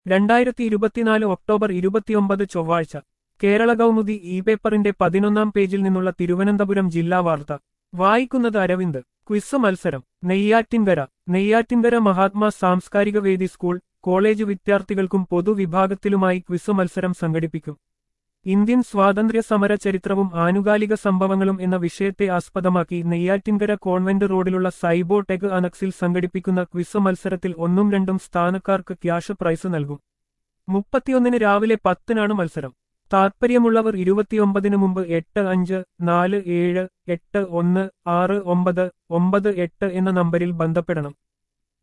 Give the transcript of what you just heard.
രണ്ടായിരത്തി ഇരുപത്തിനാല് ഒക്ടോബർ ഇരുപത്തിയൊമ്പത് ചൊവ്വാഴ്ച കേരള കൗമുദി ഇ പേപ്പറിന്റെ പതിനൊന്നാം പേജിൽ നിന്നുള്ള തിരുവനന്തപുരം ജില്ലാ വാർത്ത വായിക്കുന്നത് അരവിന്ദ് ക്വിസ് മത്സരം നെയ്യാറ്റിൻകര നെയ്യാറ്റിൻകര മഹാത്മാ സാംസ്കാരിക വേദി സ്കൂൾ കോളേജ് വിദ്യാർത്ഥികൾക്കും പൊതുവിഭാഗത്തിലുമായി ക്വിസ് മത്സരം സംഘടിപ്പിക്കും ഇന്ത്യൻ സ്വാതന്ത്ര്യ സമര ചരിത്രവും ആനുകാലിക സംഭവങ്ങളും എന്ന വിഷയത്തെ ആസ്പദമാക്കി നെയ്യാറ്റിൻകര കോൺവെന്റ് റോഡിലുള്ള സൈബോ ടെക് അനക്സിൽ സംഘടിപ്പിക്കുന്ന ക്വിസ് മത്സരത്തിൽ ഒന്നും രണ്ടും സ്ഥാനക്കാർക്ക് ക്യാഷ് പ്രൈസ് നൽകും മുപ്പത്തിയൊന്നിന് രാവിലെ പത്തിനാണ് മത്സരം താത്പര്യമുള്ളവർ ഇരുപത്തിയൊമ്പതിന് മുമ്പ് എട്ട് അഞ്ച് നാല് ഏഴ് എട്ട് ഒന്ന് ആറ് ഒമ്പത് ഒമ്പത് എട്ട് എന്ന നമ്പരിൽ ബന്ധപ്പെടണം